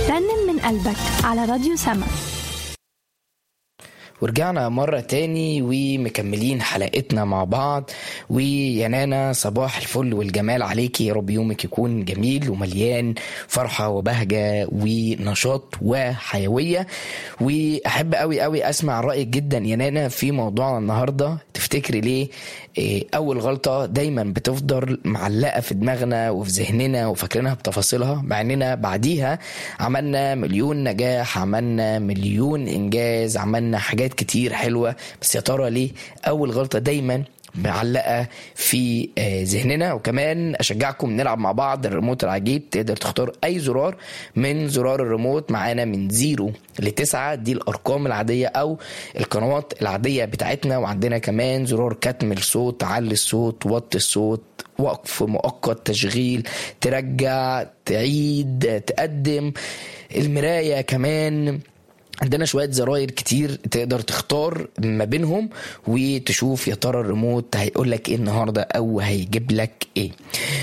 رنم من قلبك على راديو سما ورجعنا مرة تاني ومكملين حلقتنا مع بعض ويا نانا صباح الفل والجمال عليكي يا رب يومك يكون جميل ومليان فرحة وبهجة ونشاط وحيوية وأحب قوي قوي أسمع رأيك جدا يا نانا في موضوعنا النهاردة تفتكري ليه إيه، أول غلطة دايما بتفضل معلقة في دماغنا وفي ذهننا وفاكرينها بتفاصيلها مع إننا بعديها عملنا مليون نجاح عملنا مليون إنجاز عملنا حاجات كتير حلوة بس يا ترى ليه أول غلطة دايما معلقة في آه، ذهننا وكمان أشجعكم نلعب مع بعض الريموت العجيب تقدر تختار أي زرار من زرار الريموت معانا من زيرو لتسعة دي الأرقام العادية أو القنوات العادية بتاعتنا وعندنا كمان زرار كتم الصوت علي الصوت وطي الصوت وقف مؤقت تشغيل ترجع تعيد تقدم المراية كمان عندنا شوية زراير كتير تقدر تختار ما بينهم وتشوف يا ترى الريموت هيقول لك ايه النهارده او هيجيب لك ايه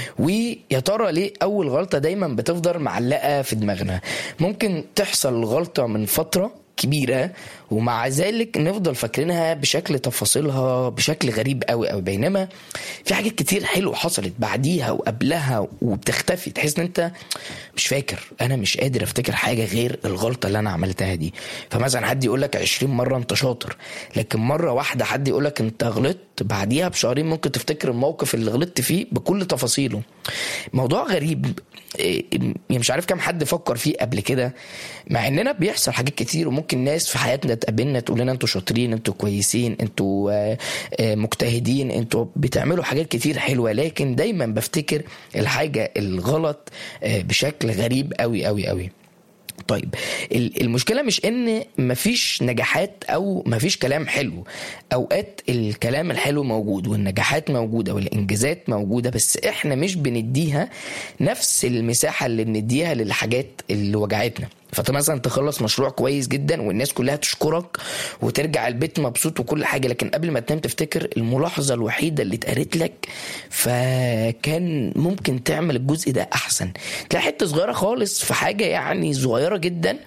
ويا ترى ليه اول غلطة دايما بتفضل معلقة في دماغنا ممكن تحصل غلطة من فترة كبيرة ومع ذلك نفضل فاكرينها بشكل تفاصيلها بشكل غريب قوي قوي بينما في حاجات كتير حلوة حصلت بعديها وقبلها وبتختفي تحس ان انت مش فاكر انا مش قادر افتكر حاجة غير الغلطة اللي انا عملتها دي فمثلا حد يقول لك 20 مرة انت شاطر لكن مرة واحدة حد يقول لك انت غلطت بعديها بشهرين ممكن تفتكر الموقف اللي غلطت فيه بكل تفاصيله موضوع غريب إيه، يعني مش عارف كم حد فكر فيه قبل كده مع اننا بيحصل حاجات كتير وممكن ناس في حياتنا تقابلنا تقول لنا انتوا شاطرين انتوا كويسين انتوا آه، آه، مجتهدين انتوا بتعملوا حاجات كتير حلوه لكن دايما بفتكر الحاجه الغلط آه، بشكل غريب قوي قوي قوي طيب ال- المشكله مش ان مفيش نجاحات او مفيش كلام حلو اوقات الكلام الحلو موجود والنجاحات موجوده والانجازات موجوده بس احنا مش بنديها نفس المساحه اللي بنديها للحاجات اللي وجعتنا فانت مثلا تخلص مشروع كويس جدا والناس كلها تشكرك وترجع البيت مبسوط وكل حاجه لكن قبل ما تنام تفتكر الملاحظه الوحيده اللي اتقالت لك فكان ممكن تعمل الجزء ده احسن تلاقي حته صغيره خالص في حاجه يعني صغيره جدا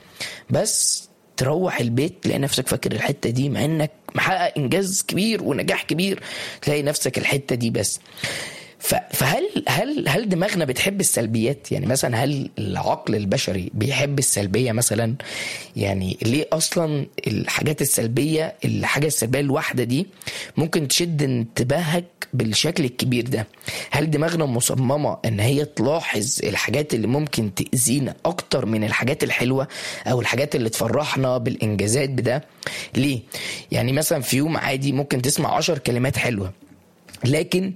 بس تروح البيت تلاقي نفسك فاكر الحته دي مع انك محقق انجاز كبير ونجاح كبير تلاقي نفسك الحته دي بس ف- فهل هل هل دماغنا بتحب السلبيات يعني مثلا هل العقل البشري بيحب السلبيه مثلا يعني ليه اصلا الحاجات السلبيه الحاجه السلبيه الواحده دي ممكن تشد انتباهك بالشكل الكبير ده هل دماغنا مصممه ان هي تلاحظ الحاجات اللي ممكن تاذينا اكتر من الحاجات الحلوه او الحاجات اللي تفرحنا بالانجازات بده ليه يعني مثلا في يوم عادي ممكن تسمع عشر كلمات حلوه لكن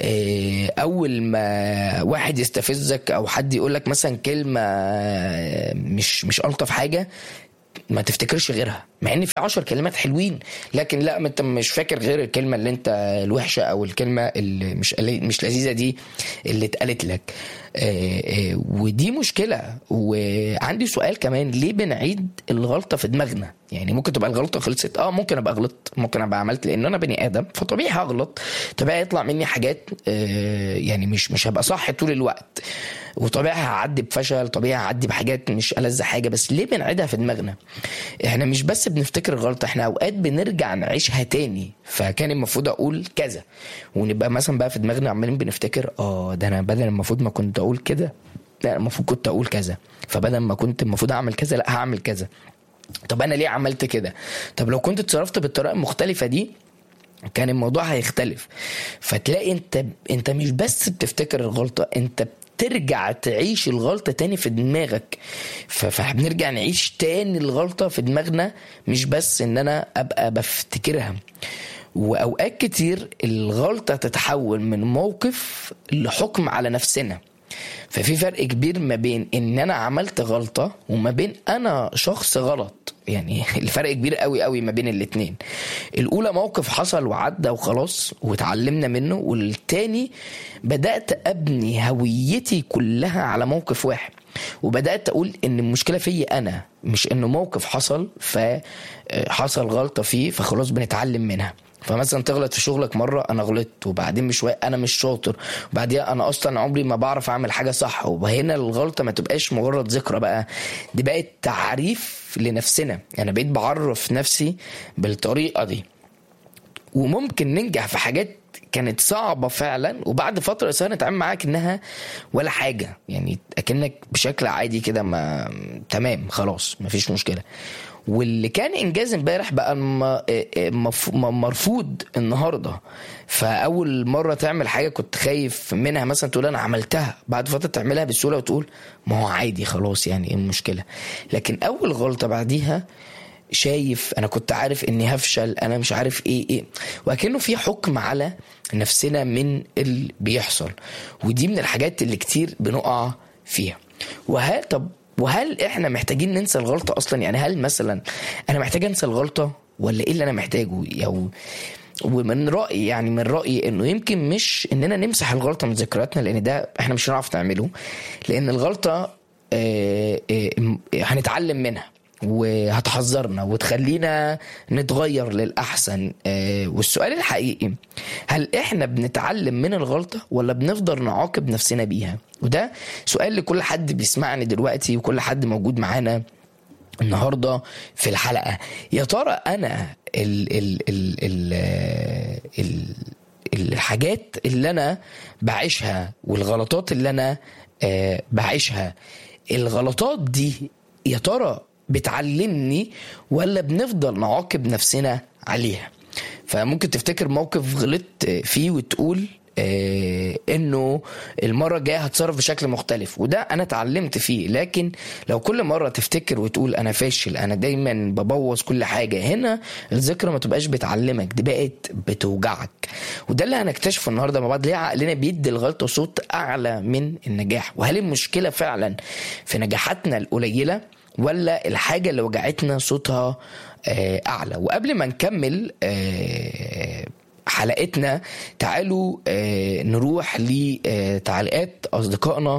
آه، اول ما واحد يستفزك او حد يقول لك مثلا كلمه آه، مش مش الطف حاجه ما تفتكرش غيرها مع ان في عشر كلمات حلوين لكن لا ما انت مش فاكر غير الكلمه اللي انت الوحشه او الكلمه اللي مش مش لذيذه دي اللي اتقالت لك آه، آه، ودي مشكله وعندي سؤال كمان ليه بنعيد الغلطه في دماغنا يعني ممكن تبقى الغلطه خلصت اه ممكن ابقى غلطت ممكن ابقى عملت لان انا بني ادم فطبيعي هغلط طبيعي يطلع مني حاجات آه، يعني مش مش هبقى صح طول الوقت وطبيعي هعدي بفشل طبيعي هعدي بحاجات مش ألذ حاجه بس ليه بنعيدها في دماغنا احنا مش بس بنفتكر الغلطه احنا اوقات بنرجع نعيشها تاني فكان المفروض اقول كذا ونبقى مثلا بقى في دماغنا عمالين بنفتكر اه ده انا بدل المفروض ما كنت اقول كده لا المفروض كنت اقول كذا فبدل ما كنت المفروض اعمل كذا لا هعمل كذا طب انا ليه عملت كده طب لو كنت اتصرفت بالطريقه المختلفه دي كان الموضوع هيختلف فتلاقي انت انت مش بس بتفتكر الغلطه انت بترجع تعيش الغلطه تاني في دماغك ف- فبنرجع نعيش تاني الغلطه في دماغنا مش بس ان انا ابقى بفتكرها واوقات كتير الغلطه تتحول من موقف لحكم على نفسنا ففي فرق كبير ما بين ان انا عملت غلطة وما بين انا شخص غلط يعني الفرق كبير قوي قوي ما بين الاتنين الاولى موقف حصل وعدى وخلاص واتعلمنا منه والتاني بدأت ابني هويتي كلها على موقف واحد وبدات اقول ان المشكله فيا انا مش انه موقف حصل فحصل غلطه فيه فخلاص بنتعلم منها فمثلا تغلط في شغلك مره انا غلطت وبعدين بشويه انا مش شاطر وبعدين انا اصلا عمري ما بعرف اعمل حاجه صح وهنا الغلطه ما تبقاش مجرد ذكرى بقى دي بقت تعريف لنفسنا انا بقيت بعرف نفسي بالطريقه دي وممكن ننجح في حاجات كانت صعبة فعلا وبعد فترة قصيرة نتعامل معاها كأنها ولا حاجة يعني أكنك بشكل عادي كده ما تمام خلاص مفيش مشكلة واللي كان انجاز امبارح بقى م- مف- م- مرفوض النهارده فاول مره تعمل حاجه كنت خايف منها مثلا تقول انا عملتها بعد فتره تعملها بسهوله وتقول ما هو عادي خلاص يعني ايه المشكله لكن اول غلطه بعديها شايف انا كنت عارف اني هفشل انا مش عارف ايه ايه وكأنه في حكم على نفسنا من اللي بيحصل ودي من الحاجات اللي كتير بنقع فيها وهل طب وهل احنا محتاجين ننسى الغلطه اصلا يعني هل مثلا انا محتاج انسى الغلطه ولا ايه اللي انا محتاجه او ومن رايي يعني من رايي انه يمكن مش اننا نمسح الغلطه من ذكرياتنا لان ده احنا مش هنعرف نعمله لان الغلطه آه، آه، هنتعلم منها وهتحذرنا وتخلينا نتغير للأحسن آه، والسؤال الحقيقي هل إحنا بنتعلم من الغلطة ولا بنفضل نعاقب نفسنا بيها وده سؤال لكل حد بيسمعني دلوقتي وكل حد موجود معانا النهارده في الحلقه يا ترى انا ال ال ال ال ال الحاجات اللي انا بعيشها والغلطات اللي انا آه، بعيشها الغلطات دي يا ترى بتعلمني ولا بنفضل نعاقب نفسنا عليها فممكن تفتكر موقف غلطت فيه وتقول آه انه المره الجايه هتصرف بشكل مختلف وده انا اتعلمت فيه لكن لو كل مره تفتكر وتقول انا فاشل انا دايما ببوظ كل حاجه هنا الذكرى ما تبقاش بتعلمك دي بقت بتوجعك وده اللي هنكتشفه النهارده مع بعض ليه عقلنا بيدي الغلطه صوت اعلى من النجاح وهل المشكله فعلا في نجاحاتنا القليله ولا الحاجه اللي وجعتنا صوتها آه، اعلى وقبل ما نكمل آه، حلقتنا تعالوا آه، نروح لتعليقات اصدقائنا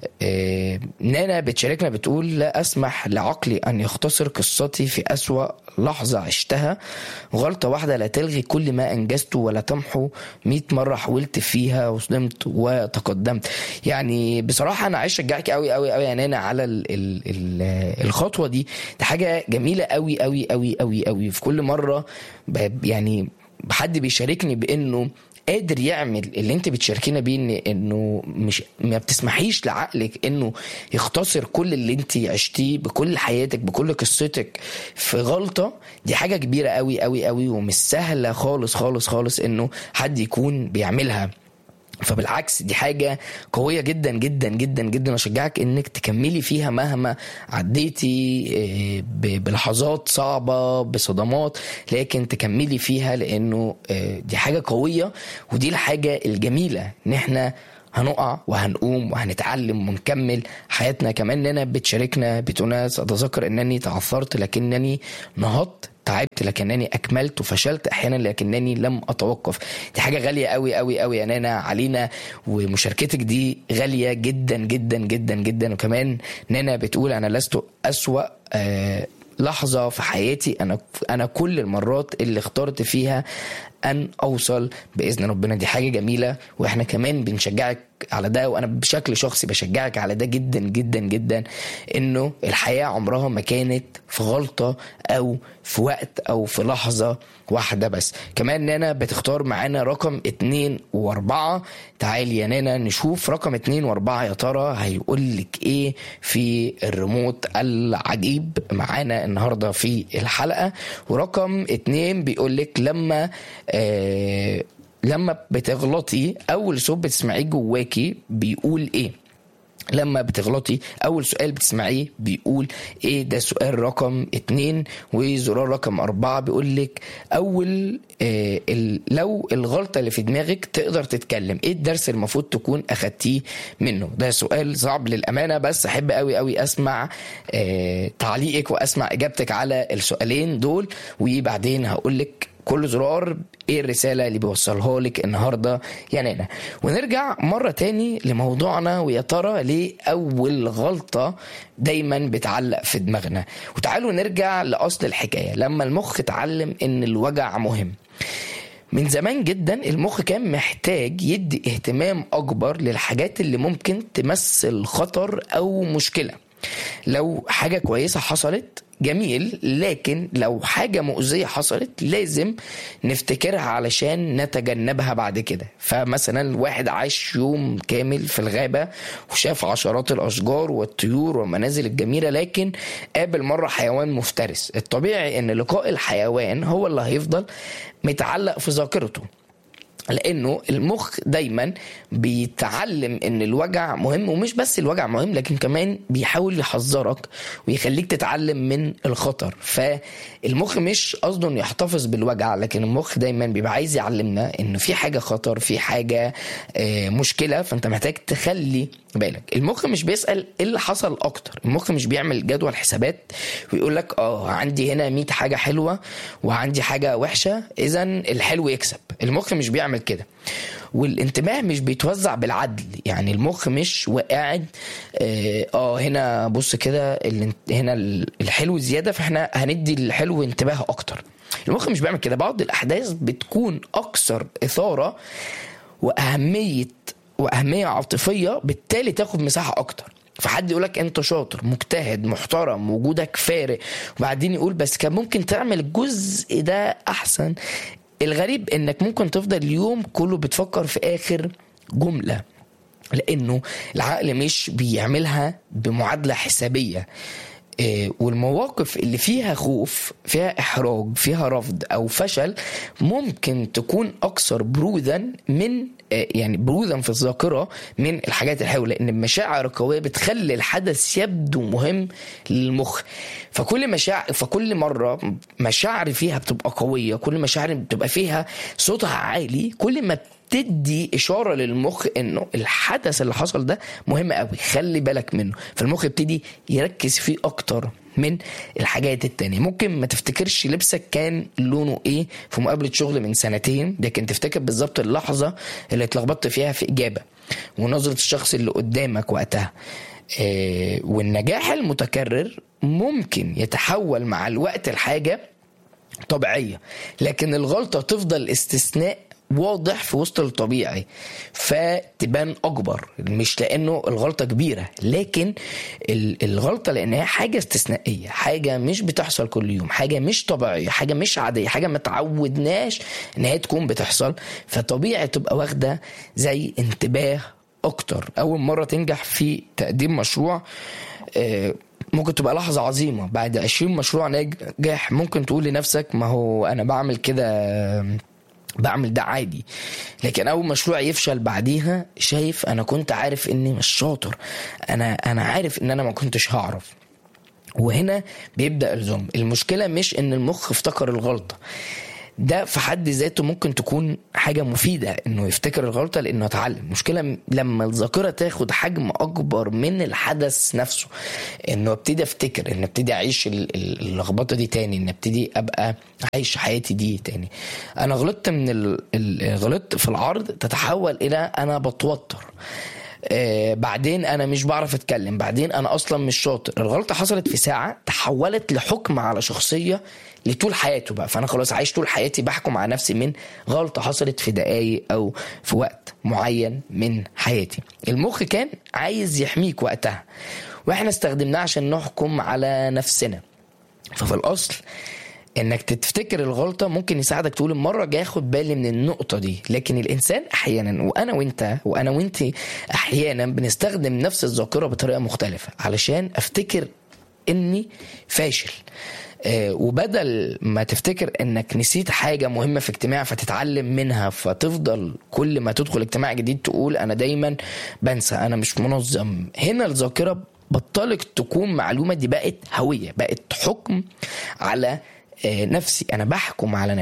آه، نانا بتشاركنا بتقول لا اسمح لعقلي ان يختصر قصتي في اسوا لحظه عشتها غلطه واحده لا تلغي كل ما انجزته ولا تمحو 100 مره حاولت فيها وصدمت وتقدمت يعني بصراحه انا عايز اشجعك قوي قوي قوي يا نانا على ال ال ال الخطوه دي دي حاجه جميله قوي قوي قوي قوي قوي في كل مره ب- يعني حد بيشاركني بانه قادر يعمل اللي انت بتشاركينا بيه إن انه مش ما بتسمحيش لعقلك انه يختصر كل اللي انت عشتيه بكل حياتك بكل قصتك في غلطه دي حاجه كبيره قوي قوي قوي ومش سهله خالص خالص خالص انه حد يكون بيعملها فبالعكس دي حاجة قوية جدا جدا جدا جدا أشجعك إنك تكملي فيها مهما عديتي آه، ب- بلحظات صعبة بصدمات لكن تكملي فيها لأنه آه، دي حاجة قوية ودي الحاجة الجميلة إن إحنا هنقع وهنقوم وهنتعلم ونكمل حياتنا كمان إننا بتشاركنا بتونس أتذكر أنني تعثرت لكنني نهضت تعبت لكنني اكملت وفشلت احيانا لكنني لم اتوقف دي حاجه غاليه قوي قوي قوي يا نانا علينا ومشاركتك دي غاليه جدا جدا جدا جدا وكمان نانا بتقول انا لست اسوا آه لحظه في حياتي انا انا كل المرات اللي اخترت فيها ان اوصل باذن ربنا دي حاجه جميله واحنا كمان بنشجعك على ده وانا بشكل شخصي بشجعك على ده جدا جدا جدا انه الحياه عمرها ما كانت في غلطه او في وقت او في لحظه واحده بس كمان نانا بتختار معانا رقم اتنين واربعة تعالي يا نانا نشوف رقم اتنين واربعة يا ترى هيقول لك ايه في الريموت العجيب معانا النهارده في الحلقه ورقم اتنين بيقول لك لما آه لما بتغلطي اول صوت بتسمعيه جواكي بيقول ايه لما بتغلطي اول سؤال بتسمعيه بيقول ايه ده سؤال رقم اتنين وزرار رقم اربعة بيقول لك اول آه ال- لو الغلطة اللي في دماغك تقدر تتكلم ايه الدرس المفروض تكون اخدتيه منه ده سؤال صعب للامانة بس احب قوي قوي اسمع آه تعليقك واسمع اجابتك على السؤالين دول وبعدين هقول لك كل زرار ايه الرساله اللي بيوصلها لك النهارده يا نانا ونرجع مره تاني لموضوعنا ويا ترى ليه اول غلطه دايما بتعلق في دماغنا وتعالوا نرجع لاصل الحكايه لما المخ اتعلم ان الوجع مهم من زمان جدا المخ كان محتاج يدي اهتمام اكبر للحاجات اللي ممكن تمثل خطر او مشكله لو حاجه كويسه حصلت جميل لكن لو حاجة مؤذية حصلت لازم نفتكرها علشان نتجنبها بعد كده فمثلا واحد عاش يوم كامل في الغابة وشاف عشرات الأشجار والطيور والمنازل الجميلة لكن قابل مرة حيوان مفترس الطبيعي ان لقاء الحيوان هو اللي هيفضل متعلق في ذاكرته لانه المخ دايما بيتعلم ان الوجع مهم ومش بس الوجع مهم لكن كمان بيحاول يحذرك ويخليك تتعلم من الخطر فالمخ مش قصده انه يحتفظ بالوجع لكن المخ دايما بيبقى عايز يعلمنا ان في حاجه خطر في حاجه آه، مشكله فانت محتاج تخلي بالك المخ مش بيسال ايه اللي حصل اكتر المخ مش بيعمل جدول حسابات ويقول لك اه عندي هنا 100 حاجه حلوه وعندي حاجه وحشه اذا الحلو يكسب المخ مش بيعمل كده والانتباه مش بيتوزع بالعدل يعني المخ مش وقاعد اه آه، هنا بص كده الانت- هنا الحلو زياده فاحنا هندي الحلو انتباه اكتر المخ مش بيعمل كده بعض الاحداث بتكون اكثر اثاره واهميه واهميه عاطفيه بالتالي تاخد مساحه اكتر فحد يقول لك انت شاطر مجتهد محترم وجودك فارق وبعدين يقول بس كان ممكن تعمل الجزء ده احسن الغريب انك ممكن تفضل اليوم كله بتفكر في اخر جمله لانه العقل مش بيعملها بمعادله حسابيه إيه، والمواقف اللي فيها خوف فيها احراج فيها رفض او فشل ممكن تكون اكثر برودا من آه، يعني برودا في الذاكره من الحاجات الحلوه لان المشاعر القويه بتخلي الحدث يبدو مهم للمخ فكل مشاعر فكل مره مشاعر فيها بتبقى قويه كل مشاعر بتبقى فيها صوتها عالي كل ما تدي اشاره للمخ انه الحدث اللي حصل ده مهم قوي خلي بالك منه فالمخ يبتدي يركز فيه اكتر من الحاجات التانية ممكن ما تفتكرش لبسك كان لونه ايه في مقابلة شغل من سنتين لكن تفتكر بالظبط اللحظة اللي اتلخبطت فيها في اجابة ونظرة الشخص اللي قدامك وقتها آه، والنجاح المتكرر ممكن يتحول مع الوقت لحاجة طبيعية لكن الغلطة تفضل استثناء واضح في وسط الطبيعي فتبان اكبر مش لانه الغلطه كبيره لكن ال- الغلطه لانها حاجه استثنائيه حاجه مش بتحصل كل يوم حاجه مش طبيعيه حاجه مش عاديه حاجه ما تعودناش ان هي تكون بتحصل فطبيعي تبقى واخده زي انتباه اكتر اول مره تنجح في تقديم مشروع آه، ممكن تبقى لحظة عظيمة بعد 20 مشروع ناجح ممكن تقول لنفسك ما هو أنا بعمل كده بعمل ده عادي لكن اول مشروع يفشل بعديها شايف انا كنت عارف اني مش شاطر انا انا عارف ان انا ما كنتش هعرف وهنا بيبدا الزوم المشكله مش ان المخ افتكر الغلطه ده في حد ذاته ممكن تكون حاجة مفيدة انه يفتكر الغلطة لانه اتعلم المشكلة لما الذاكرة تاخد حجم اكبر من الحدث نفسه انه ابتدي افتكر ان ابتدي اعيش ال- ال- اللخبطة دي تاني ان ابتدي ابقى عايش حياتي دي تاني انا غلطت من ال... ال... غلطت في العرض تتحول الى انا بتوتر آه بعدين انا مش بعرف اتكلم بعدين انا اصلا مش شاطر الغلطه حصلت في ساعه تحولت لحكم على شخصيه لطول حياته بقى فانا خلاص عايش طول حياتي بحكم على نفسي من غلطه حصلت في دقايق او في وقت معين من حياتي المخ كان عايز يحميك وقتها واحنا استخدمناه عشان نحكم على نفسنا ففي الاصل انك تفتكر الغلطه ممكن يساعدك تقول المره الجايه اخد بالي من النقطه دي لكن الانسان احيانا وانا وانت وانا وانت احيانا بنستخدم نفس الذاكره بطريقه مختلفه علشان افتكر اني فاشل آه، وبدل ما تفتكر انك نسيت حاجه مهمه في اجتماع فتتعلم منها فتفضل كل ما تدخل اجتماع جديد تقول انا دايما بنسى انا مش منظم هنا الذاكره بطلت تكون معلومه دي بقت هويه بقت حكم على آه، نفسي انا بحكم على نفسي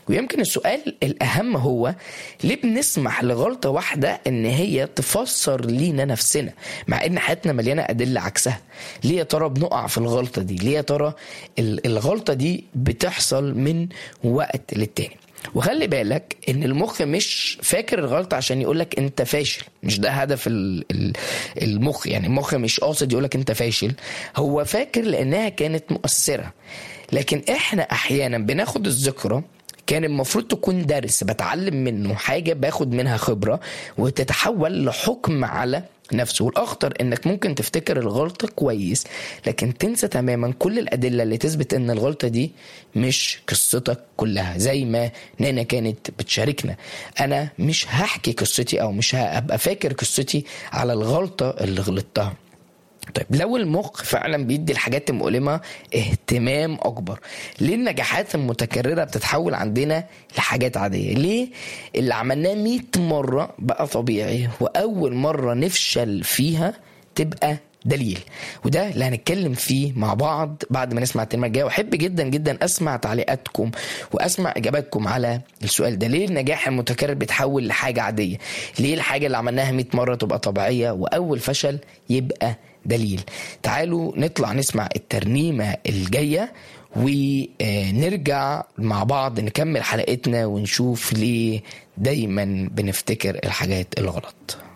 ويمكن السؤال الأهم هو ليه بنسمح لغلطة واحدة إن هي تفسر لينا نفسنا مع إن حياتنا مليانة أدلة عكسها ليه يا ترى بنقع في الغلطة دي ليه يا ترى ال- الغلطة دي بتحصل من وقت للتاني وخلي بالك ان المخ مش فاكر الغلطه عشان يقولك انت فاشل مش ده هدف ال- ال- المخ يعني المخ مش قاصد يقولك انت فاشل هو فاكر لانها كانت مؤثره لكن احنا احيانا بناخد الذكرى كان المفروض تكون درس بتعلم منه حاجه باخد منها خبره وتتحول لحكم على نفسه والاخطر انك ممكن تفتكر الغلطه كويس لكن تنسى تماما كل الادله اللي تثبت ان الغلطه دي مش قصتك كلها زي ما نانا كانت بتشاركنا انا مش هحكي قصتي او مش هبقى فاكر قصتي على الغلطه اللي غلطتها طيب لو المخ فعلا بيدي الحاجات المؤلمة اهتمام أكبر ليه النجاحات المتكررة بتتحول عندنا لحاجات عادية ليه اللي عملناه 100 مرة بقى طبيعي وأول مرة نفشل فيها تبقى دليل وده اللي هنتكلم فيه مع بعض بعد ما نسمع الترمة الجاية واحب جدا جدا اسمع تعليقاتكم واسمع اجاباتكم على السؤال ده ليه النجاح المتكرر بيتحول لحاجة عادية ليه الحاجة اللي عملناها 100 مرة تبقى طبيعية واول فشل يبقى دليل تعالوا نطلع نسمع الترنيمة الجاية ونرجع مع بعض نكمل حلقتنا ونشوف ليه دايما بنفتكر الحاجات الغلط